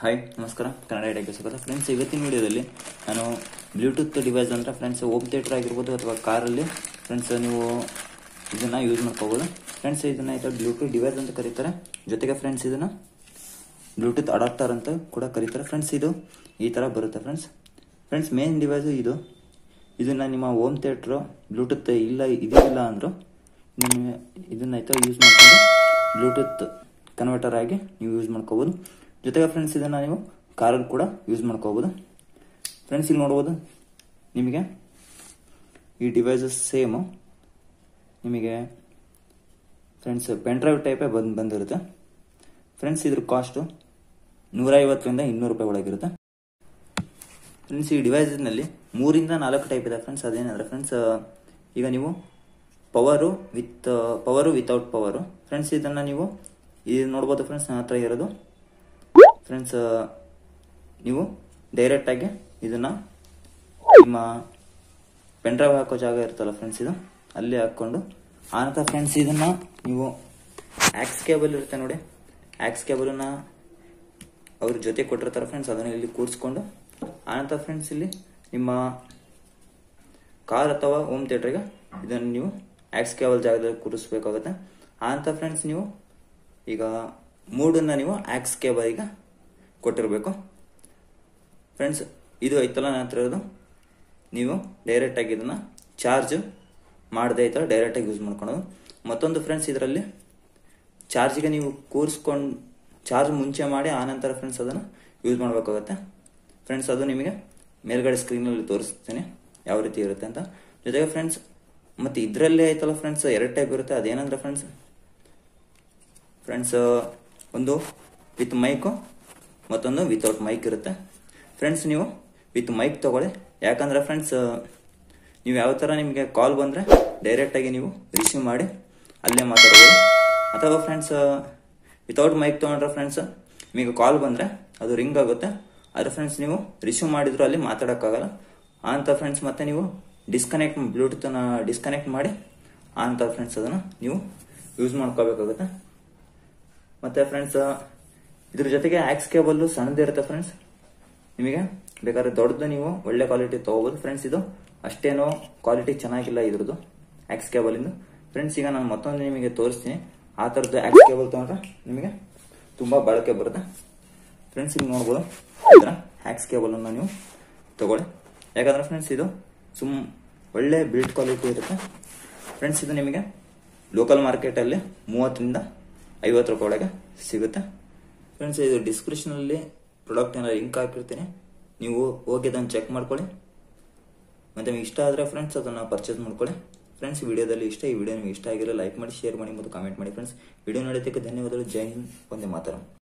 hi ನಮಸ್ಕಾರ ಕನ್ನಡ ಐಡಿಯಾಗೆ ಸ್ವಾಗತ friends ಇವತ್ತಿನ ವಿಡಿಯೋದಲ್ಲಿ ನಾನು ಬ್ಲೂಟೂತ್ ಡಿವೈಸ್ ಅಂದ್ರೆ ಫ್ರೆಂಡ್ಸ್ ಹೋಮ್ ಥಿಯೇಟರ್ ಆಗಿರ್ಬೋದು ಅಥವಾ ಕಾರಲ್ಲಿ ಫ್ರೆಂಡ್ಸ್ ನೀವು ಇದನ್ನ ಯೂಸ್ ಮಾಡ್ಕೋಬೋದು ಫ್ರೆಂಡ್ಸ್ ಇದನ್ನ ಆಯ್ತಾ ಬ್ಲೂಟೂತ್ ಡಿವೈಸ್ ಅಂತ ಕರೀತಾರೆ ಜೊತೆಗೆ ಫ್ರೆಂಡ್ಸ್ ಇದನ್ನ ಬ್ಲೂಟೂತ್ ಅಡಾಪ್ಟರ್ ಅಂತ ಕೂಡ ಕರೀತಾರೆ ಫ್ರೆಂಡ್ಸ್ ಇದು ಈ ಥರ ಬರುತ್ತೆ ಫ್ರೆಂಡ್ಸ್ ಫ್ರೆಂಡ್ಸ್ ಮೇನ್ ಡಿವೈಸ್ ಇದು ಇದನ್ನ ನಿಮ್ಮ ಹೋಮ್ ಥಿಯೇಟ್ರು ಬ್ಲೂಟೂತ್ ಇಲ್ಲ ಇದಿಲ್ಲ ಅಂದರು ನಿಮ್ಮ ಇದನ್ನ ಆಯ್ತಾ ಯೂಸ್ ಮಾಡ್ಕೊಂಡು ಬ್ಲೂಟೂತ್ ಕನ್ವರ್ಟರ್ ಆಗಿ ನೀವು ಯೂಸ್ ಮಾಡ್ಕೋಬೋದು ಜೊತೆಗೆ ಫ್ರೆಂಡ್ಸ್ ಇದನ್ನು ನೀವು ಕಾರಲ್ಲಿ ಕೂಡ ಯೂಸ್ ಮಾಡ್ಕೋಬೋದು ಫ್ರೆಂಡ್ಸ್ ಇಲ್ಲಿ ನೋಡ್ಬೋದು ನಿಮಗೆ ಈ ಡಿವೈಸಸ್ ಸೇಮು ನಿಮಗೆ ಫ್ರೆಂಡ್ಸ್ ಪೆನ್ ಡ್ರೈವ್ ಟೈಪೇ ಬಂದು ಬಂದಿರುತ್ತೆ ಫ್ರೆಂಡ್ಸ್ ಇದ್ರ ಕಾಸ್ಟು ನೂರೈವತ್ತರಿಂದ ಇನ್ನೂರು ರೂಪಾಯಿ ಒಳಗಿರುತ್ತೆ ಫ್ರೆಂಡ್ಸ್ ಈ ಡಿವೈಸ್ನಲ್ಲಿ ಮೂರಿಂದ ನಾಲ್ಕು ಟೈಪ್ ಇದೆ ಫ್ರೆಂಡ್ಸ್ ಅದೇನಂದ್ರೆ ಫ್ರೆಂಡ್ಸ್ ಈಗ ನೀವು power with power without power friends ಇದನ್ನು ನೀವು ಇದು ನೋಡ್ಬೋದು ಫ್ರೆಂಡ್ಸ್ ನನ್ನ ಹತ್ರ ಇರೋದು ಫ್ರೆಂಡ್ಸ್ ನೀವು ಡೈರೆಕ್ಟಾಗಿ ಇದನ್ನು ನಿಮ್ಮ ಪೆನ್ ಡ್ರೈವ್ ಹಾಕೋ ಜಾಗ ಇರುತ್ತಲ್ಲ ಫ್ರೆಂಡ್ಸ್ ಇದು ಅಲ್ಲಿ ಹಾಕ್ಕೊಂಡು ಆನಂತರ ಫ್ರೆಂಡ್ಸ್ ಇದನ್ನು ನೀವು ಆಕ್ಸ್ ಕೇಬಲ್ ಇರುತ್ತೆ ನೋಡಿ ಆಕ್ಸ್ ಕೇಬಲನ್ನ ಅವ್ರ ಜೊತೆ ಕೊಟ್ಟಿರ್ತಾರೆ ಫ್ರೆಂಡ್ಸ್ ಅದನ್ನು ಇಲ್ಲಿ ಕೂರಿಸ್ಕೊಂಡು ಆನಂತರ ಫ್ರೆಂಡ್ಸ್ ಇಲ್ಲಿ ನಿಮ್ಮ ಕಾರ್ ಅಥವಾ ಹೋಮ್ ಥಿಯೇಟ್ರಿಗೆ ಇದನ್ನು ನೀವು ಆಕ್ಸ್ ಕೇಬಲ್ ಜಾಗದಲ್ಲಿ ಕೂರಿಸ್ಬೇಕಾಗುತ್ತೆ ಆನಂತರ ಫ್ರೆಂಡ್ಸ್ ನೀವು ಈಗ ಮೂಡನ್ನ ನೀವು ಆಕ್ಸ್ ಕೇಬಲ್ಗೆ ಕೊಟ್ಟಿರಬೇಕು ಫ್ರೆಂಡ್ಸ್ ಇದು ಐತಲ್ಲ ನನ್ನ ಹತ್ರ ಇರೋದು ನೀವು ಡೈರೆಕ್ಟಾಗಿ ಇದನ್ನು ಚಾರ್ಜ್ ಮಾಡದೇ ಐತಲ್ಲ ಡೈರೆಕ್ಟಾಗಿ ಯೂಸ್ ಮಾಡ್ಕೊಳೋದು ಮತ್ತೊಂದು ಫ್ರೆಂಡ್ಸ್ ಇದರಲ್ಲಿ ಚಾರ್ಜಿಗೆ ನೀವು ಕೂರಿಸ್ಕೊಂಡು ಚಾರ್ಜ್ ಮುಂಚೆ ಮಾಡಿ ಆನಂತರ ಫ್ರೆಂಡ್ಸ್ ಅದನ್ನು ಯೂಸ್ ಮಾಡಬೇಕಾಗುತ್ತೆ ಫ್ರೆಂಡ್ಸ್ ಅದು ನಿಮಗೆ ಮೇಲ್ಗಡೆ ಸ್ಕ್ರೀನಲ್ಲಿ ತೋರಿಸ್ತೀನಿ ಯಾವ ರೀತಿ ಇರುತ್ತೆ ಅಂತ ಜೊತೆಗೆ ಫ್ರೆಂಡ್ಸ್ ಮತ್ತು ಇದರಲ್ಲೇ ಐತಲ್ಲ ಫ್ರೆಂಡ್ಸ್ ಎರಡು ಟೈಪ್ ಇರುತ್ತೆ ಅದೇನಂದ್ರೆ ಫ್ರೆಂಡ್ಸ್ ಫ್ರೆಂಡ್ಸ್ ಒಂದು ವಿತ್ ಮೈಕು ಮತ್ತೊಂದು ವಿತೌಟ್ ಮೈಕ್ ಇರುತ್ತೆ ಫ್ರೆಂಡ್ಸ್ ನೀವು ವಿತ್ ಮೈಕ್ ತಗೊಳ್ಳಿ ಯಾಕಂದ್ರೆ ಫ್ರೆಂಡ್ಸ್ ನೀವು ಯಾವ ಥರ ನಿಮಗೆ ಕಾಲ್ ಬಂದರೆ ಡೈರೆಕ್ಟಾಗಿ ನೀವು ರಿಸೀವ್ ಮಾಡಿ ಅಲ್ಲೇ ಮಾತಾಡ್ಬೋದು ಅಥವಾ ಫ್ರೆಂಡ್ಸ್ ವಿತೌಟ್ ಮೈಕ್ ತೊಗೊಂಡ್ರೆ ಫ್ರೆಂಡ್ಸ್ ನಿಮಗೆ ಕಾಲ್ ಬಂದರೆ ಅದು ರಿಂಗ್ ಆಗುತ್ತೆ ಆದರೆ ಫ್ರೆಂಡ್ಸ್ ನೀವು ರಿಸೀವ್ ಮಾಡಿದ್ರು ಅಲ್ಲಿ ಮಾತಾಡೋಕ್ಕಾಗಲ್ಲ ಅಂತ ಫ್ರೆಂಡ್ಸ್ ಮತ್ತೆ ನೀವು ಡಿಸ್ಕನೆಕ್ಟ್ ಬ್ಲೂಟೂತನ್ನ ಡಿಸ್ಕನೆಕ್ಟ್ ಮಾಡಿ ಅಂತ ಫ್ರೆಂಡ್ಸ್ ಅದನ್ನು ನೀವು ಯೂಸ್ ಮಾಡ್ಕೋಬೇಕಾಗುತ್ತೆ ಮತ್ತೆ ಫ್ರೆಂಡ್ಸ್ ಇದ್ರ ಜೊತೆಗೆ ಆಕ್ಸ್ ಕೇಬಲ್ ಸಣ್ಣದಿರುತ್ತೆ ಫ್ರೆಂಡ್ಸ್ ನಿಮಗೆ ಬೇಕಾದ್ರೆ ದೊಡ್ಡದು ನೀವು ಒಳ್ಳೆ ಕ್ವಾಲಿಟಿ ತಗೋಬಹುದು ಫ್ರೆಂಡ್ಸ್ ಇದು ಅಷ್ಟೇನೋ ಕ್ವಾಲಿಟಿ ಚೆನ್ನಾಗಿಲ್ಲ ಇದ್ರದ್ದು ಆಕ್ಸ್ ಕೇಬಲ್ ಇಂದು ಫ್ರೆಂಡ್ಸ್ ಈಗ ನಾನು ಮತ್ತೊಂದು ನಿಮಗೆ ತೋರಿಸ್ತೀನಿ ಆ ಥರದ್ದು ಆಕ್ಸ್ ಕೇಬಲ್ ತಗೊಂಡ್ರೆ ನಿಮಗೆ ತುಂಬಾ ಬಳಕೆ ಬರುತ್ತೆ ಫ್ರೆಂಡ್ಸ್ ಇಲ್ಲಿ ನೋಡ್ಬೋದು ಇದರ ಆಕ್ಸ್ ಕೇಬಲ್ ಅನ್ನು ನೀವು ತಗೊಳ್ಳಿ ಯಾಕಂದ್ರೆ ಫ್ರೆಂಡ್ಸ್ ಇದು ಸುಮ್ ಒಳ್ಳೆ ಬಿಲ್ಡ್ ಕ್ವಾಲಿಟಿ ಇರುತ್ತೆ ಫ್ರೆಂಡ್ಸ್ ಇದು ನಿಮಗೆ ಲೋಕಲ್ ಮಾರ್ಕೆಟಲ್ಲಿ ಮೂವತ್ತರಿಂದ ಐವತ್ತು ರೂಪಾಯಿ ಒಳಗೆ ಸಿಗುತ್ತೆ ಫ್ರೆಂಡ್ಸ್ ಇದು ಡಿಸ್ಕ್ರಿಪ್ಷನಲ್ಲಿ ಪ್ರಾಡಕ್ಟ್ ಏನಾದ್ರು ಲಿಂಕ್ ಹಾಕಿರ್ತೀನಿ ನೀವು ಹೋಗಿ ಅದನ್ನು ಚೆಕ್ ಮಾಡ್ಕೊಳ್ಳಿ ಮತ್ತು ನಿಮಗೆ ಇಷ್ಟ ಆದರೆ ಫ್ರೆಂಡ್ಸ್ ಅದನ್ನು ಪರ್ಚೇಸ್ ಮಾಡ್ಕೊಳ್ಳಿ ಫ್ರೆಂಡ್ಸ್ ವಿಡಿಯೋದಲ್ಲಿ ಇಷ್ಟ ಈ ವಿಡಿಯೋ ನಿಮಗೆ ಇಷ್ಟ ಆಗಿರೋ ಲೈಕ್ ಮಾಡಿ ಶೇರ್ ಮಾಡಿ ಮತ್ತು ಕಾಮೆಂಟ್ ಮಾಡಿ ಫ್ರೆಂಡ್ಸ್ ವಿಡಿಯೋ ನೋಡೋದಕ್ಕೆ ಧನ್ಯವಾದಗಳು ಜೈ ಹಿಂದ್ ಒಂದೇ ಮಾತರಂ